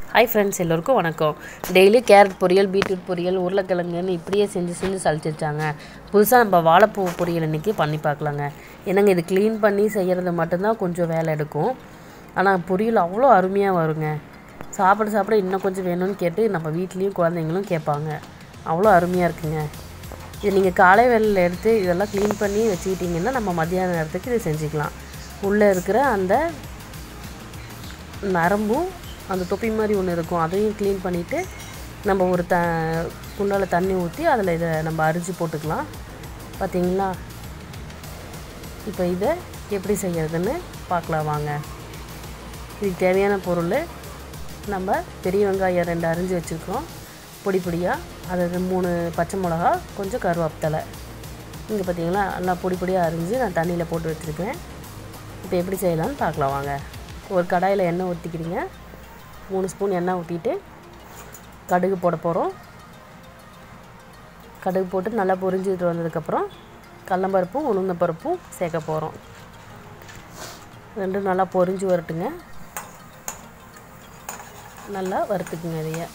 hi friends எல்லோருக்கும் வணக்கம் daily carrot பொரியல் பீட்ரூட் பொரியல் உருளைக்கிழங்குன்னு இப்படியே செஞ்சு செஞ்சு சலிச்சிருச்சாங்க புதுசாக நம்ம வாழைப்பூ பொரியல் இன்றைக்கி பண்ணி பார்க்கலாங்க என்னங்க இது க்ளீன் பண்ணி செய்கிறது மட்டும்தான் கொஞ்சம் வேலை எடுக்கும் ஆனால் பொரியல் அவ்வளோ அருமையாக வருங்க சாப்பிட சாப்பிட இன்னும் கொஞ்சம் வேணும்னு கேட்டு நம்ம வீட்லேயும் குழந்தைங்களும் கேட்பாங்க அவ்வளோ அருமையாக இருக்குங்க இது நீங்கள் காலை வேலையில் எடுத்து இதெல்லாம் க்ளீன் பண்ணி வச்சுக்கிட்டிங்கன்னா நம்ம மத்தியான நேரத்துக்கு இதை செஞ்சுக்கலாம் உள்ளே இருக்கிற அந்த நரம்பும் அந்த தொப்பி மாதிரி ஒன்று இருக்கும் அதையும் க்ளீன் பண்ணிவிட்டு நம்ம ஒரு த குண்டால தண்ணி ஊற்றி அதில் இதை நம்ம அரிஞ்சு போட்டுக்கலாம் பார்த்தீங்களா இப்போ இதை எப்படி செய்யறதுன்னு பார்க்கலாம் வாங்க இதுக்கு தேவையான பொருள் நம்ம பெரிய வெங்காயம் ரெண்டு அரிஞ்சு வச்சுருக்கோம் பொடி பொடியாக அது மூணு பச்சை மிளகா கொஞ்சம் கருவேப்பிலை இங்கே பார்த்தீங்களா நல்லா பொடி பொடியாக அரிஞ்சு நான் தண்ணியில் போட்டு வச்சுருக்கேன் இப்போ எப்படி செய்யலாம்னு பார்க்கலாம் வாங்க ஒரு கடாயில் எண்ணெய் ஊற்றிக்கிறீங்க மூணு ஸ்பூன் எண்ணெய் ஊற்றிட்டு கடுகு போட போகிறோம் கடுகு போட்டு நல்லா பொரிஞ்சுட்டு வந்ததுக்கப்புறம் கடலம்பருப்பும் உளுந்தம்பருப்பும் சேர்க்க போகிறோம் ரெண்டும் நல்லா பொரிஞ்சு வரட்டுங்க நல்லா வறுத்துக்குங்க இதைய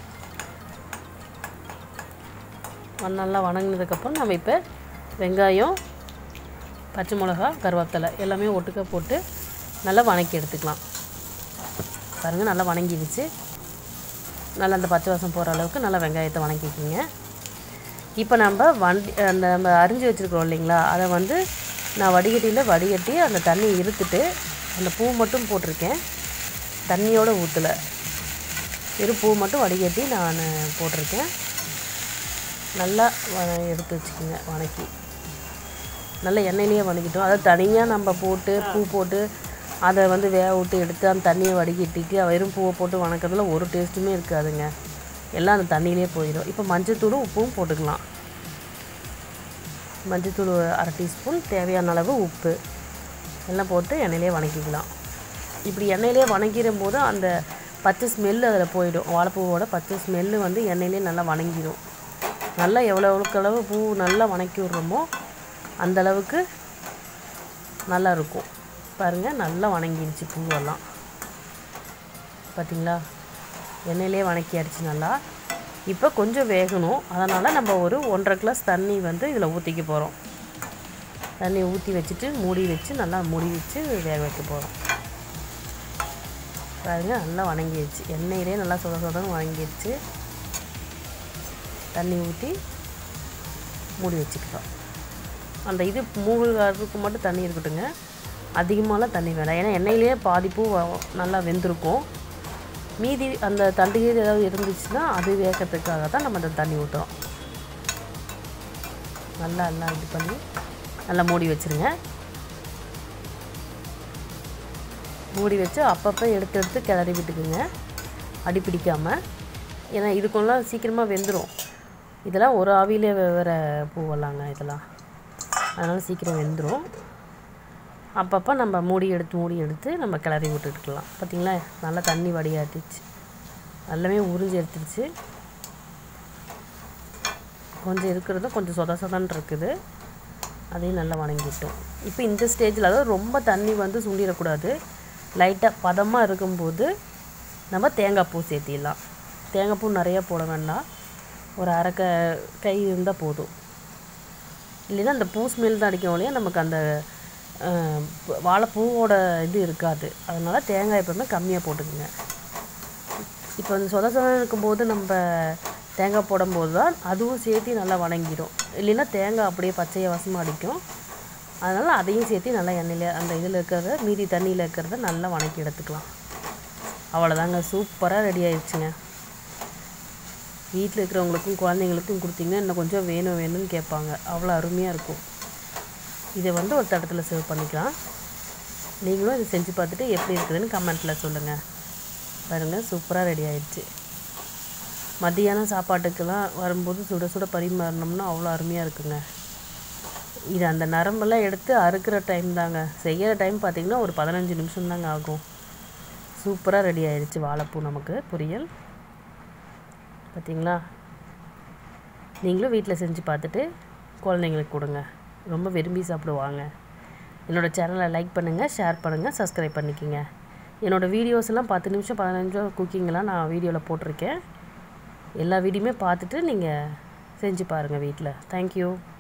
நல்லா வணங்கினதுக்கப்புறம் நம்ம இப்போ வெங்காயம் பச்சை மிளகா கருவேப்பிலை எல்லாமே ஒட்டுக்க போட்டு நல்லா வணக்கி எடுத்துக்கலாம் பாருங்கள் நல்லா வணங்கிடுச்சு நல்லா அந்த பச்சை வாசம் போகிற அளவுக்கு நல்லா வெங்காயத்தை வணக்கிக்கிங்க இப்போ நம்ம வண்டி அந்த நம்ம அரிஞ்சு வச்சுருக்கோம் இல்லைங்களா அதை வந்து நான் வடிகட்டியில் வடிகட்டி அந்த தண்ணி இருத்துட்டு அந்த பூ மட்டும் போட்டிருக்கேன் தண்ணியோடு ஊற்றலை வெறும் பூ மட்டும் வடிகட்டி நான் போட்டிருக்கேன் நல்லா வ எடுத்து வச்சுக்கோங்க வணக்கி நல்லா எண்ணெயிலேயே வணக்கிட்டோம் அதை தனியாக நம்ம போட்டு பூ போட்டு அதை வந்து வேக விட்டு எடுத்து அந்த தண்ணியை வடிகட்டிட்டு வெறும் பூவை போட்டு வணக்கிறதுல ஒரு டேஸ்ட்டுமே இருக்காதுங்க எல்லாம் அந்த தண்ணியிலே போயிடும் இப்போ மஞ்சத்தூளும் உப்பும் போட்டுக்கலாம் மஞ்சத்தூள் அரை டீஸ்பூன் தேவையான அளவு உப்பு எல்லாம் போட்டு எண்ணெயிலே வணக்கிக்கலாம் இப்படி எண்ணெயிலே வணக்கிற போது அந்த பச்சை ஸ்மெல்லு அதில் போயிடும் வாழைப்பூவோட பச்சை ஸ்மெல்லு வந்து எண்ணெயிலே நல்லா வணங்கிடும் நல்லா எவ்வளோ எவ்வளோக்கு அளவு பூ நல்லா வணக்கி விட்றோமோ அந்த அளவுக்கு நல்லா இருக்கும் பாருங்கள் நல்லா வணங்கிடுச்சு பூவெல்லாம் பார்த்திங்களா எண்ணெயிலே வணக்கியாடுச்சு நல்லா இப்போ கொஞ்சம் வேகணும் அதனால் நம்ம ஒரு ஒன்றரை கிளாஸ் தண்ணி வந்து இதில் ஊற்றிக்க போகிறோம் தண்ணி ஊற்றி வச்சுட்டு மூடி வச்சு நல்லா மூடி வச்சு வேக வைக்க போகிறோம் பாருங்கள் நல்லா வணங்கிடுச்சு எண்ணெயிலே நல்லா சுட சுடன்னு வணங்கிடுச்சு தண்ணி ஊற்றி மூடி வச்சுக்கிட்டோம் அந்த இது மூழ்கிறதுக்கு மட்டும் தண்ணி இருக்கட்டுங்க அதிகமாகலாம் தண்ணி வேணாம் ஏன்னா எண்ணெயிலே பாதிப்பு நல்லா வெந்திருக்கும் மீதி அந்த தண்டு ஏதாவது இருந்துச்சுன்னா அது வேகிறதுக்காக தான் நம்ம அந்த தண்ணி ஊற்றுறோம் நல்லா எல்லாம் இது பண்ணி நல்லா மூடி வச்சுருங்க மூடி வச்சு அப்பப்போ எடுத்து எடுத்து கிளறி விட்டுக்குங்க அடி பிடிக்காமல் ஏன்னா இதுக்கெல்லாம் சீக்கிரமாக வெந்துடும் இதெல்லாம் ஒரு ஆவியிலே வேறு பூவெல்லாங்க இதெல்லாம் அதனால் சீக்கிரம் வெந்துடும் அப்பப்போ நம்ம மூடி எடுத்து மூடி எடுத்து நம்ம கிளறி விட்டுட்டுக்கலாம் பார்த்திங்களா நல்லா தண்ணி வடியாட்டிச்சு நல்லாவே உறிஞ்சி எடுத்துருச்சு கொஞ்சம் இருக்கிறதும் கொஞ்சம் சொத சொதன்னு இருக்குது அதையும் நல்லா வணங்கிட்டோம் இப்போ இந்த ஸ்டேஜில் அதாவது ரொம்ப தண்ணி வந்து சுண்டிடக்கூடாது லைட்டாக பதமாக இருக்கும்போது நம்ம தேங்காய் பூ சேர்த்திடலாம் தேங்காய் பூ நிறையா போட வேண்டாம் ஒரு அரை க கை இருந்தால் போதும் இல்லைன்னா அந்த பூ ஸ்மெல் தான் அடிக்கும் இல்லையா நமக்கு அந்த வாழைப்பூவோட இது இருக்காது அதனால் தேங்காய் எப்பவுமே கம்மியாக போட்டுக்குங்க இப்போ அந்த சொத சொத இருக்கும்போது நம்ம தேங்காய் போடும்போது தான் அதுவும் சேர்த்து நல்லா வணங்கிடும் இல்லைன்னா தேங்காய் அப்படியே பச்சையை வசமாக அடிக்கும் அதனால் அதையும் சேர்த்து நல்லா எண்ணெயில் அந்த இதில் இருக்கிறத மீதி தண்ணியில் இருக்கிறத நல்லா வணக்கி எடுத்துக்கலாம் அவ்வளோதாங்க சூப்பராக ரெடி ஆயிடுச்சுங்க வீட்டில் இருக்கிறவங்களுக்கும் குழந்தைங்களுக்கும் கொடுத்தீங்கன்னா இன்னும் கொஞ்சம் வேணும் வேணும்னு கேட்பாங்க அவ்வளோ அருமையாக இருக்கும் இதை வந்து ஒரு தடத்தில் சேவ் பண்ணிக்கலாம் நீங்களும் இதை செஞ்சு பார்த்துட்டு எப்படி இருக்குதுன்னு கமெண்ட்டில் சொல்லுங்கள் பாருங்கள் சூப்பராக ரெடி ஆயிடுச்சு மத்தியானம் சாப்பாட்டுக்கெல்லாம் வரும்போது சுட சுட பரிமாறினோம்னா அவ்வளோ அருமையாக இருக்குங்க இது அந்த நரம்பெல்லாம் எடுத்து அறுக்கிற டைம் தாங்க செய்கிற டைம் பார்த்திங்கன்னா ஒரு பதினஞ்சு நிமிஷம் தாங்க ஆகும் சூப்பராக ரெடி ஆயிடுச்சு வாழைப்பூ நமக்கு பொரியல் பார்த்திங்களா நீங்களும் வீட்டில் செஞ்சு பார்த்துட்டு குழந்தைங்களுக்கு கொடுங்க ரொம்ப விரும்பி சாப்பிடுவாங்க என்னோடய சேனலை லைக் பண்ணுங்கள் ஷேர் பண்ணுங்கள் சப்ஸ்கிரைப் பண்ணிக்கோங்க என்னோடய வீடியோஸ் எல்லாம் பத்து நிமிஷம் பதினஞ்சு நிமிஷம் குக்கிங்லாம் நான் வீடியோவில் போட்டிருக்கேன் எல்லா வீடியோமே பார்த்துட்டு நீங்கள் செஞ்சு பாருங்கள் வீட்டில் தேங்க்யூ